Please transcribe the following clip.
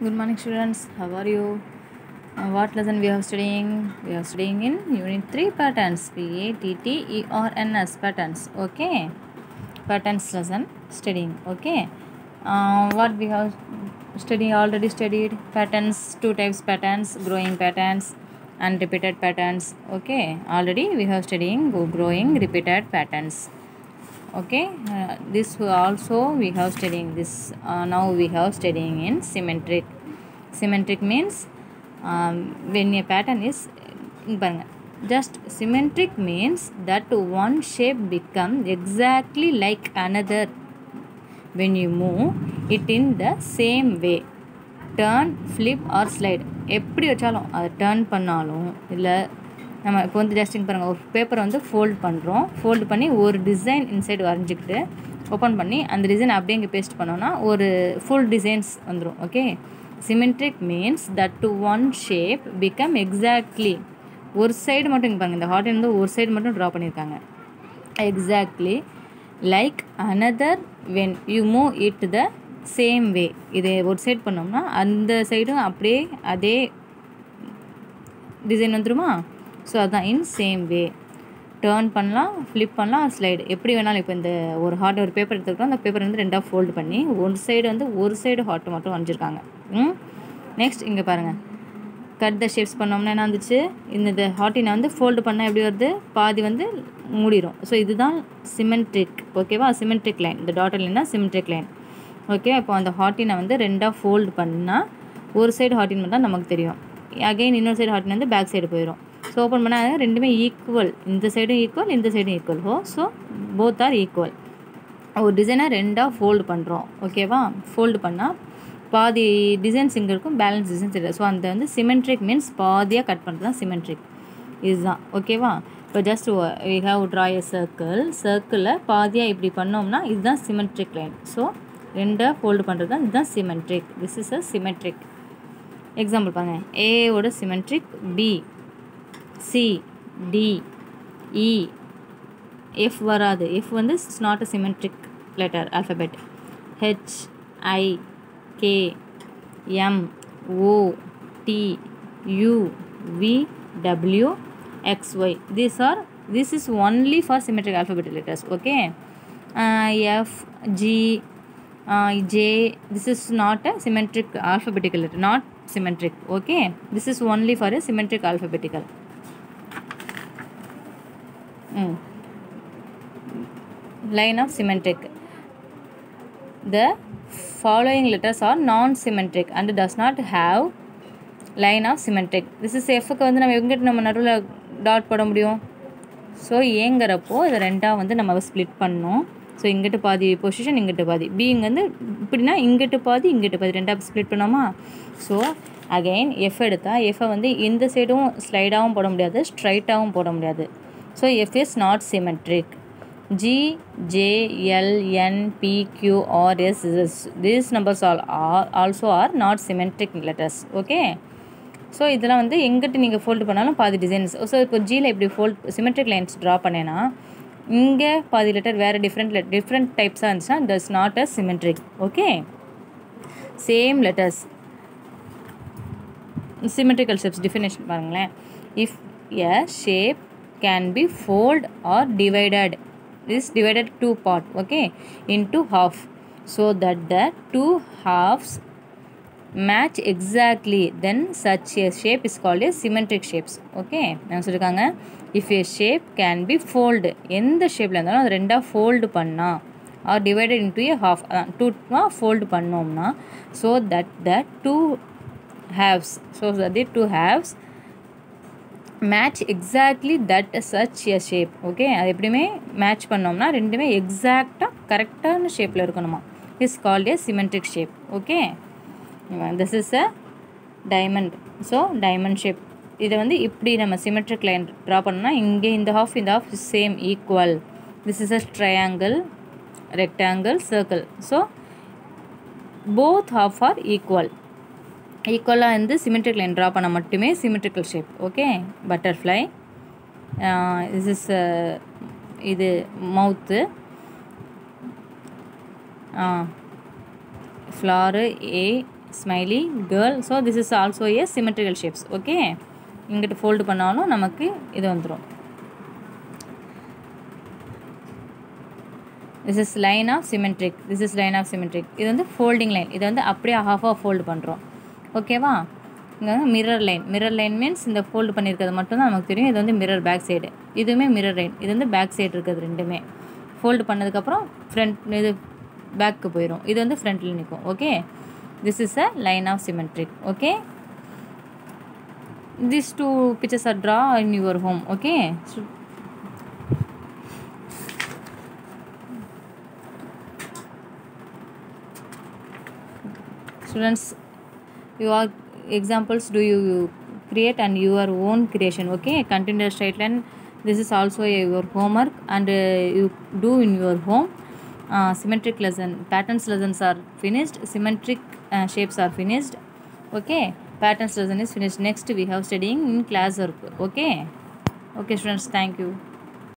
Good morning, students. How are you? Uh, what lesson we are studying? We are studying in Unit 3 patterns. P A T T E R N S patterns. Okay. Patterns lesson studying. Okay. Uh, what we have studied already studied patterns. Two types patterns: growing patterns and repeated patterns. Okay. Already we have studying growing repeated patterns okay uh, this also we have studying this uh, now we have studying in symmetric symmetric means um, when a pattern is இங்க பாருங்க just symmetric means that one shape become exactly like another when you move it in the same way turn flip or slide எப்படி வச்சாலும் அதை turn பண்ணாலும் இல்லை நம்ம இப்போ வந்து ஜஸ்டிங் பாருங்கள் ஒரு பேப்பரை வந்து ஃபோல்ட் பண்ணுறோம் ஃபோல்டு பண்ணி ஒரு டிசைன் இன்சைடு வரைஞ்சிக்கிட்டு ஓப்பன் பண்ணி அந்த டிசைன் அப்படியே இங்கே பேஸ்ட் பண்ணோன்னா ஒரு ஃபுல் டிசைன்ஸ் வந்துடும் okay symmetric means that to one shape become exactly ஒரு சைடு மட்டும் இங்கே பாருங்கள் இந்த ஹார்ட் வந்து ஒரு சைடு மட்டும் ட்ரா பண்ணியிருக்காங்க exactly like another when you move it the same way இதை ஒரு சைடு பண்ணோம்னா அந்த சைடும் அப்படியே அதே டிசைன் வந்துருமா ஸோ அதுதான் இன் சேம் வே டேர்ன் பண்ணலாம் ஃப்ளிப் பண்ணலாம் ஸ்லைடு எப்படி வேணாலும் இப்போ இந்த ஒரு ஹார்ட் ஒரு பேப்பர் எடுத்துக்கிட்டோம் அந்த பேப்பர் வந்து ரெண்டாக ஃபோல்டு பண்ணி ஒரு சைடு வந்து ஒரு சைடு ஹார்ட் மட்டும் வரைஞ்சிருக்காங்க ம் நெக்ஸ்ட் இங்கே பாருங்கள் கட் த ஷேப்ஸ் பண்ணோம்னா என்ன வந்துச்சு இந்த ஹார்ட்டினை வந்து ஃபோல்டு பண்ணால் எப்படி வருது பாதி வந்து மூடிடும் ஸோ இதுதான் சிமெண்ட்ரிக் ஓகேவா சிமெண்ட்ரிக் லைன் இந்த டாட்டர் லைன்னா சிமெண்ட்ரிக் லைன் ஓகே இப்போ அந்த ஹார்ட்டினை வந்து ரெண்டாக ஃபோல்டு பண்ணால் ஒரு சைடு ஹார்ட்டின் மட்டும் நமக்கு தெரியும் அகைன் இன்னொரு சைடு ஹார்ட்டின் வந்து பேக் சைடு போயிடும் ஸோ ஓப்பன் பண்ணால் ரெண்டுமே ஈக்குவல் இந்த சைடும் ஈக்குவல் இந்த சைடும் ஈக்குவல் ஹோ ஸோ போத் ஆர் ஈக்குவல் ஒரு டிசைனை ரெண்டாக ஃபோல்டு பண்ணுறோம் ஓகேவா ஃபோல்டு பண்ணால் பாதி டிசைன்ஸ் இங்கே இருக்கும் பேலன்ஸ் டிசைன்ஸ் இல்லை ஸோ அந்த வந்து சிமெண்ட்ரிக் மீன்ஸ் பாதியாக கட் பண்ணுறது தான் சிமெண்ட்ரிக் இதுதான் ஓகேவா இப்போ just we have draw a circle சர்க்கிளில் பாதியாக இப்படி பண்ணோம்னா இதுதான் சிமெண்ட்ரிக் லைன் ஸோ ரெண்டாக ஃபோல்டு பண்ணுறது தான் இதுதான் symmetric this is a symmetric example பாருங்கள் ஏவோட symmetric B C D E F வராது எஃப் வந்து it's not a symmetric letter alphabet H I K M O T U V W X Y these are this is only for symmetric alphabetic letters okay F G J this is not a symmetric alphabetical letter not symmetric okay this is only for a symmetric alphabetical mm. line of symmetric the following letters are non-symmetric and does not have line of symmetric this is எஃப்க்கு வந்து நம்ம எங்கிட்ட நம்ம நடுவில் dot போட முடியும் so ஏங்கிறப்போ இதை ரெண்டாக வந்து நம்ம ஸ்ப்ளிட் பண்ணோம் ஸோ இங்கிட்டு பாதி பொசிஷன் இங்கிட்டு பாதி பி இங்கே வந்து இப்படின்னா இங்கிட்டு பாதி இங்கிட்டு பாதி ரெண்டாக ஸ்ப்ளிட் பண்ணோமா ஸோ அகெயின் எஃப் எடுத்தால் எஃப்ஐ வந்து இந்த சைடும் ஸ்லைடாகவும் போட முடியாது ஸ்ட்ரைட்டாகவும் போட முடியாது so F is not symmetric G J L N P Q R S is these numbers all are also are not symmetric letters okay so இதெல்லாம் வந்து எங்கிட்ட நீங்கள் ஃபோல்டு பண்ணாலும் பாதி டிசைன்ஸ் ஸோ இப்போ ஜியில் இப்படி ஃபோல்ட் சிமெட்ரிக் லைன்ஸ் ட்ரா பண்ணேன்னா இங்கே பாதி லெட்டர் வேறு டிஃப்ரெண்ட் டிஃப்ரெண்ட் டைப்ஸாக இருந்துச்சுன்னா that's not a symmetric okay same letters symmetrical shapes definition பாருங்களேன் if a shape can be fold or divided is divided two part okay in two half so that the two halves match exactly then such a shape is called a symmetric shapes okay நான் சொல்லியிருக்காங்க if a shape can be fold எந்த ஷேப்பில் இருந்தாலும் அது ரெண்டாக fold பண்ணால் or divided into a half டூவாக fold பண்ணோம்னா so that the two halves so the two halves match exactly that such a shape okay அது எப்படியுமே மேட்ச் பண்ணோம்னா ரெண்டுமே எக்ஸாக்டாக கரெக்டான ஷேப்பில் இருக்கணுமா is called a symmetric shape okay this is a diamond so diamond shape இதை வந்து இப்படி நம்ம சிமெட்ரிக் லைன் ட்ரா பண்ணோம்னா இங்கே இந்த ஹாஃப் இந்த half same equal this is a triangle rectangle circle so both half are equal ஈக்குவலாக இருந்து சிமெட்ரிக் லைன் ட்ரா பண்ண மட்டுமே symmetrical shape okay butterfly this is இது mouth flower a smiley girl so this is also a symmetrical shapes okay இங்கிட்டு fold பண்ணாலும் நமக்கு இது வந்துடும் this is line of symmetric this is line of symmetric இது வந்து ஃபோல்டிங் லைன் இது வந்து அப்படியே ஹாஃபாக ஃபோல்டு பண்ணுறோம் ஓகேவா இங்கே வந்து mirror line mirror line means இந்த ஃபோல்டு பண்ணியிருக்கிறது மட்டும்தான் நமக்கு தெரியும் இது வந்து மிரர் பேக் சைடு இதுவுமே மிரர் லைன் இது வந்து பேக் சைடு இருக்குது ரெண்டுமே ஃபோல்டு பண்ணதுக்கப்புறம் ஃப்ரண்ட் இது பேக்கு போயிடும் இது வந்து ஃப்ரண்ட்டில் நிற்கும் okay this is a line of symmetric okay these two pictures are draw in your home okay so, students your examples do you create and your own creation okay continuous straight line this is also a, your homework and uh, you do in your home uh, symmetric lesson patterns lessons are finished symmetric uh, shapes are finished okay patterns lesson is finished next we have studying in class work okay okay students thank you